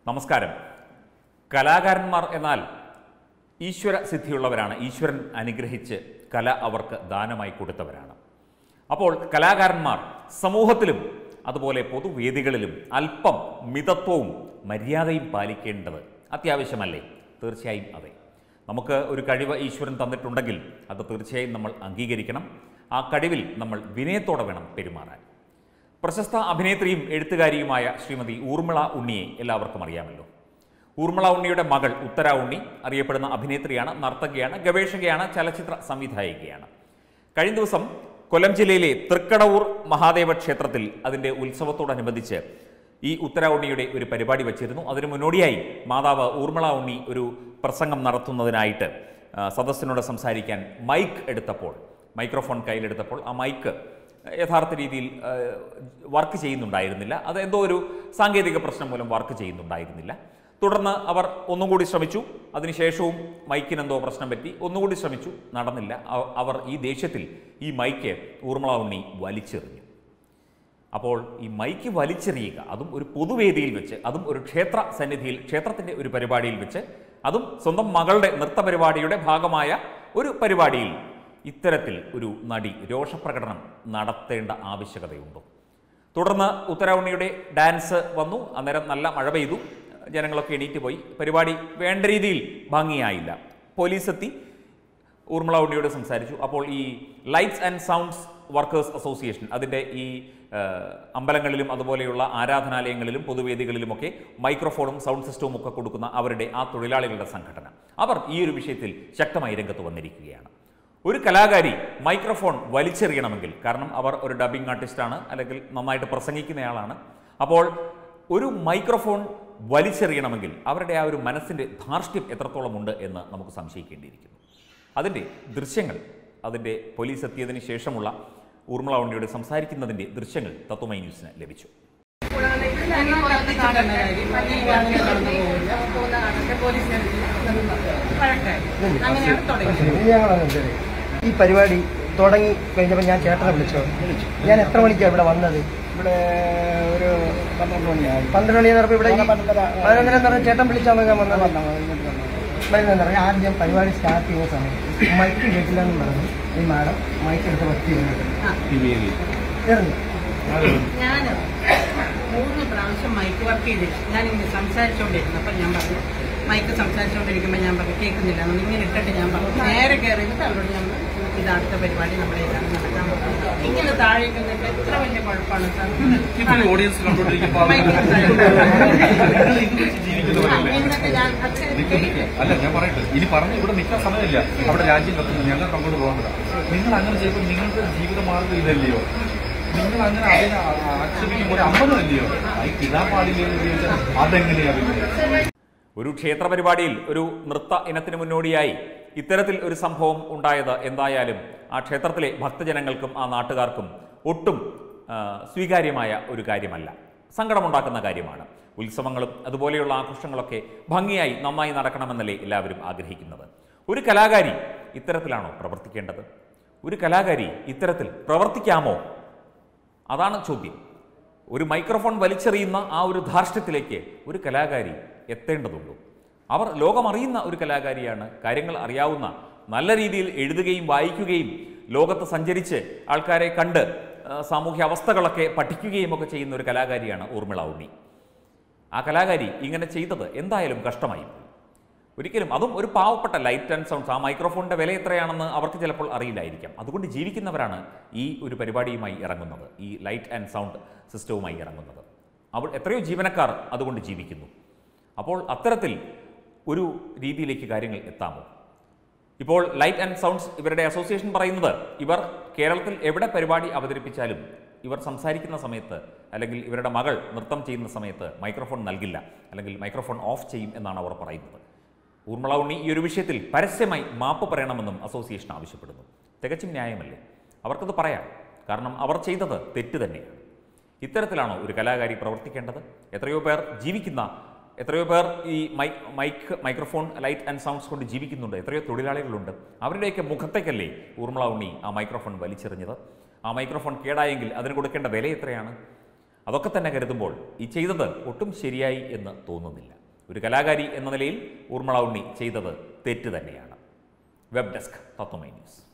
നമസ്കാരം കലാകാരന്മാർ എന്നാൽ ഈശ്വര സിദ്ധിയുള്ളവരാണ് ഈശ്വരൻ അനുഗ്രഹിച്ച് കല അവർക്ക് ദാനമായി കൊടുത്തവരാണ് അപ്പോൾ കലാകാരന്മാർ സമൂഹത്തിലും അതുപോലെ പൊതുവേദികളിലും അല്പം മിതത്വവും മര്യാദയും പാലിക്കേണ്ടത് അത്യാവശ്യമല്ലേ തീർച്ചയായും അതെ നമുക്ക് ഒരു കഴിവ് ഈശ്വരൻ തന്നിട്ടുണ്ടെങ്കിൽ അത് തീർച്ചയായും നമ്മൾ അംഗീകരിക്കണം ആ കഴിവിൽ നമ്മൾ വിനയത്തോടെ വേണം പെരുമാറാൻ പ്രശസ്ത അഭിനേത്രിയും എഴുത്തുകാരിയുമായ ശ്രീമതി ഊർമിള ഉണ്ണിയെ എല്ലാവർക്കും അറിയാമല്ലോ ഊർമിള ഉണ്ണിയുടെ മകൾ ഉത്തര ഉണ്ണി അറിയപ്പെടുന്ന അഭിനേത്രിയാണ് നർത്തകിയാണ് ഗവേഷകയാണ് ചലച്ചിത്ര സംവിധായികയാണ് കഴിഞ്ഞ ദിവസം കൊല്ലം ജില്ലയിലെ തൃക്കടവൂർ മഹാദേവ ക്ഷേത്രത്തിൽ അതിൻ്റെ ഉത്സവത്തോടനുബന്ധിച്ച് ഈ ഉത്തര ഉണ്ണിയുടെ ഒരു പരിപാടി വച്ചിരുന്നു അതിനു മുന്നോടിയായി മാതാവ് ഊർമിള ഉണ്ണി ഒരു പ്രസംഗം നടത്തുന്നതിനായിട്ട് ആ, സദസ്സിനോട് സംസാരിക്കാൻ മൈക്ക് എടുത്തപ്പോൾ മൈക്രോഫോൺ കയ്യിലെടുത്തപ്പോൾ ആ മൈക്ക് യഥാർത്ഥ രീതിയിൽ ആ, വർക്ക് ചെയ്യുന്നുണ്ടായിരുന്നില്ല അത് എന്തോ ഒരു സാങ്കേതിക പ്രശ്നം മൂലം വർക്ക് ചെയ്യുന്നുണ്ടായിരുന്നില്ല തുടർന്ന് അവർ ഒന്നും കൂടി ശ്രമിച്ചു അതിനുശേഷവും മൈക്കിന് എന്തോ പ്രശ്നം പറ്റി ഒന്നുകൂടി ശ്രമിച്ചു നടന്നില്ല അവ- അവർ ഈ ദേഷ്യത്തിൽ ഈ മൈക്ക് ഊർമിള ഉണ്ണി വലിച്ചെറിഞ്ഞു അപ്പോൾ ഈ മൈക്ക് വലിച്ചെറിയുക അതും ഒരു പൊതുവേദിയിൽ വെച്ച് അതും ഒരു ക്ഷേത്ര സന്നിധിയിൽ ക്ഷേത്രത്തിൻ്റെ ഒരു പരിപാടിയിൽ വെച്ച് അതും സ്വന്തം മകളുടെ നൃത്ത പരിപാടിയുടെ ഭാഗമായ ഒരു പരിപാടിയിൽ ഇത്തരത്തിൽ ഒരു നടി രോഷപ്രകടനം നടത്തേണ്ട ആവശ്യകതയുണ്ടോ തുടർന്ന് ഉത്തരവുണ്ണിയുടെ ഡാൻസ് വന്നു അന്നേരം നല്ല മഴ പെയ്തു ജനങ്ങളൊക്കെ എണീറ്റ് പോയി പരിപാടി വേണ്ട രീതിയിൽ ഭംഗിയായില്ല പോലീസ് എത്തി ഊർമിള ഉണ്ണിയോട് സംസാരിച്ചു അപ്പോൾ ഈ lights and sounds workers association അതിൻ്റെ ഈ ആ, അമ്പലങ്ങളിലും അതുപോലെയുള്ള ആരാധനാലയങ്ങളിലും പൊതുവേദികളിലുമൊക്കെ മൈക്രോഫോണും സൗണ്ട് സിസ്റ്റവും ഒക്കെ കൊടുക്കുന്ന അവരുടെ ആ തൊഴിലാളികളുടെ സംഘടന അവർ ഈ ഒരു വിഷയത്തിൽ ശക്തമായി രംഗത്ത് വന്നിരിക്കുകയാണ് ഒരു കലാകാരി മൈക്രോഫോൺ വലിച്ചെറിയണമെങ്കിൽ കാരണം അവർ ഒരു ഡബിംഗ് ആർട്ടിസ്റ്റാണ് അല്ലെങ്കിൽ നന്നായിട്ട് പ്രസംഗിക്കുന്നയാളാണ് അപ്പോൾ ഒരു മൈക്രോഫോൺ വലിച്ചെറിയണമെങ്കിൽ അവരുടെ ആ ഒരു മനസ്സിൻ്റെ ധാർഷ്ട്യം എത്രത്തോളം ഉണ്ട് എന്ന് നമുക്ക് സംശയിക്കേണ്ടിയിരിക്കുന്നു അതിൻ്റെ ദൃശ്യങ്ങൾ അതിൻ്റെ പോലീസ് എത്തിയതിന് ശേഷമുള്ള ഊർമിള ഉണ്ണിയോട് സംസാരിക്കുന്നതിൻ്റെ ദൃശ്യങ്ങൾ തത്വമൈ ന്യൂസിന് ലഭിച്ചു അങ്ങനെയാണ് തുടങ്ങിയത് ഞങ്ങളങ്ങനെ ശരി. ഈ പരിപാടി തുടങ്ങി കഴിഞ്ഞപ്പോൾ ഞാൻ ചേട്ടനെ വിളിച്ചു ഞാൻ എത്ര മണിക്കാണ് ഇവിടെ വന്നത് ഇവിടെ ഒരു പന്ത്രണ്ട് മണിയായി പന്ത്രണ്ട് മണി നേരം ഇവിടെ ഈ പന്ത്രണ്ടര. പതിനൊന്നര എന്ന് പറഞ്ഞാൽ ചേട്ടൻ വിളിച്ചാണ് ഞാൻ വന്നത് വന്നോ, ഇങ്ങോട്ട് വന്നോ. വരുന്നതെന്ന് പറഞ്ഞാൽ ആദ്യം പരിപാടി സ്റ്റാർട്ട് ചെയ്യുന്ന സമയത്ത് മൈക്ക് കേട്ടില്ലെന്ന് പറഞ്ഞു ഈ മാഡം മൈക്ക് എടുത്ത് വച്ച് എറിഞ്ഞു ഞാൻ മൂന്ന് പ്രാവശ്യം മൈക്ക് വർക്ക് ചെയ്തില്ല ഞാൻ ഇങ്ങനെ സംസാരിച്ചുകൊണ്ടിരുന്നു അപ്പം ഞാൻ പറഞ്ഞു മൈക്ക് സംസാരിച്ചുകൊണ്ടിരിക്കുമ്പോൾ ഞാൻ പറഞ്ഞു കേൾക്കുന്നില്ല എന്ന് ഇങ്ങനെ ഇട്ടിട്ട് ഞാൻ പറഞ്ഞു നേരെ കയറിയിട്ട് അവരോട് ഞാൻ പറഞ്ഞു, ഇത് അടുത്ത പരിപാടി നമ്മുടെ ഇതാണ് നടക്കാൻ പോകുന്നത് ഇങ്ങനെ താഴേക്ക് നിന്നിട്ട് എത്ര വലിയ കുഴപ്പമാണ് സാർ ഇപ്പോൾ ഈ ഓഡിയൻസ് കണ്ടുകൊണ്ടിരിക്കുമ്പോൾ മൈക്കിൽ നിങ്ങൾ ഇത് വെച്ച് ആ, ജീവിക്കുന്നവരല്ലേ എന്നിട്ട് ഞാൻ പക്ഷേ നിൽക്ക് നിൽക്ക്. അല്ല ഞാൻ പറയട്ടെ ഇനി പറഞ്ഞു ഇവിടെ നിൽക്കാൻ സമയമില്ല അവിടെ രാജ്യം കത്തുന്നു ഞങ്ങൾക്ക് അങ്ങോട്ട് പോകേണ്ടതാണ് നിങ്ങൾ അങ്ങനെ ചെയ്യുമ്പോൾ നിങ്ങളുടെ ജീവിതമാർഗം ഇതല്ലയോ നിങ്ങൾ അങ്ങനെ അതിനെ ആ- ആക്ഷേപിക്കുമ്പോൾ ഒരു അമ്പലമല്ലയോ ഈ കിടാൻ പാടില്ലയോ എന്ന് ചോദിച്ചാൽ അതെങ്ങനെയാ പിന്നെ ഒരു ക്ഷേത്ര പരിപാടിയിൽ ഒരു നൃത്ത ഇനത്തിന് മുന്നോടിയായി ഇത്തരത്തിൽ ഒരു സംഭവം ഉണ്ടായത് എന്തായാലും ആ ക്ഷേത്രത്തിലെ ഭക്തജനങ്ങൾക്കും ആ നാട്ടുകാർക്കും ഒട്ടും ആ, സ്വീകാര്യമായ ഒരു കാര്യമല്ല സങ്കടമുണ്ടാക്കുന്ന കാര്യമാണ് ഉത്സവങ്ങളും അതുപോലെയുള്ള ആഘോഷങ്ങളൊക്കെ ഭംഗിയായി നന്നായി നടക്കണമെന്നല്ലേ എല്ലാവരും ആഗ്രഹിക്കുന്നത് ഒരു കലാകാരി ഇത്തരത്തിലാണോ പ്രവർത്തിക്കേണ്ടത് ഒരു കലാകാരി ഇത്തരത്തിൽ പ്രവർത്തിക്കാമോ അതാണ് ചോദ്യം ഒരു മൈക്രോഫോൺ വലിച്ചെറിയുന്ന ആ ഒരു ധാർഷ്ട്യത്തിലേക്ക് ഒരു കലാകാരി എത്തേണ്ടതുണ്ടോ അവർ ലോകമറിയുന്ന ഒരു കലാകാരിയാണ് കാര്യങ്ങൾ അറിയാവുന്ന നല്ല രീതിയിൽ എഴുതുകയും വായിക്കുകയും ലോകത്ത് സഞ്ചരിച്ച് ആൾക്കാരെ കണ്ട് ആ, സാമൂഹ്യ അവസ്ഥകളൊക്കെ പഠിക്കുകയും ഒക്കെ ചെയ്യുന്ന ഒരു കലാകാരിയാണ് ഊർമിള ഉണ്ണി ആ കലാകാരി ഇങ്ങനെ ചെയ്തത് എന്തായാലും കഷ്ടമായി പോയി. ഒരിക്കലും അതും ഒരു പാവപ്പെട്ട ലൈറ്റ് ആൻഡ് സൗണ്ട്സ് ആ മൈക്രോഫോണിന്റെ വില എത്രയാണെന്ന് അവർക്ക് ചിലപ്പോൾ അറിയില്ലായിരിക്കാം അതുകൊണ്ട് ജീവിക്കുന്നവരാണ് ഈ ഒരു പരിപാടിയുമായി ഇറങ്ങുന്നത് ഈ ലൈറ്റ് ആൻഡ് സൗണ്ട് സിസ്റ്റവുമായി ഇറങ്ങുന്നത് അവൾ എത്രയോ ജീവനക്കാർ അതുകൊണ്ട് ജീവിക്കുന്നു അപ്പോൾ അത്തരത്തിൽ ഒരു രീതിയിലേക്ക് കാര്യങ്ങൾ എത്താമോ ഇപ്പോൾ ലൈറ്റ് ആൻഡ് സൗണ്ട്സ് ഇവരുടെ അസോസിയേഷൻ പറയുന്നത് ഇവർ കേരളത്തിൽ എവിടെ പരിപാടി അവതരിപ്പിച്ചാലും ഇവർ സംസാരിക്കുന്ന സമയത്ത് അല്ലെങ്കിൽ ഇവരുടെ മകൾ നൃത്തം ചെയ്യുന്ന സമയത്ത് മൈക്രോഫോൺ നൽകില്ല അല്ലെങ്കിൽ മൈക്രോഫോൺ ഓഫ് ചെയ്യും എന്നാണ് അവർ പറയുന്നത് ഊർമിള ഉണ്ണി ഈ ഒരു വിഷയത്തിൽ പരസ്യമായി മാപ്പ് പറയണമെന്നും അസോസിയേഷൻ ആവശ്യപ്പെടുന്നു തികച്ചും ന്യായമല്ലേ അവർക്കത് പറയാം കാരണം അവർ ചെയ്തത് തെറ്റ് തന്നെയാണ് ഇത്തരത്തിലാണോ ഒരു കലാകാരി പ്രവർത്തിക്കേണ്ടത് എത്രയോ പേർ ജീവിക്കുന്ന എത്രയോ പേർ ഈ mic mic microphone light and sounds കൊണ്ട് ജീവിക്കുന്നുണ്ട് എത്രയോ തൊഴിലാളികളുണ്ട് അവരുടെയൊക്കെ മുഖത്തേക്കല്ലേ ഊർമിള ഉണ്ണി ആ മൈക്രോഫോൺ വലിച്ചെറിഞ്ഞത് ആ മൈക്രോഫോൺ കേടായെങ്കിൽ അതിന് കൊടുക്കേണ്ട വില എത്രയാണ് അതൊക്കെ തന്നെ കരുതുമ്പോൾ ഈ ചെയ്തത് ഒട്ടും ശരിയായി എന്ന് തോന്നുന്നില്ല ഒരു കലാകാരി എന്ന നിലയിൽ ഊർമിള ഉണ്ണി ചെയ്തത് തെറ്റ് തന്നെയാണ് വെബ് ഡെസ്ക് തത്വമൈ ന്യൂസ്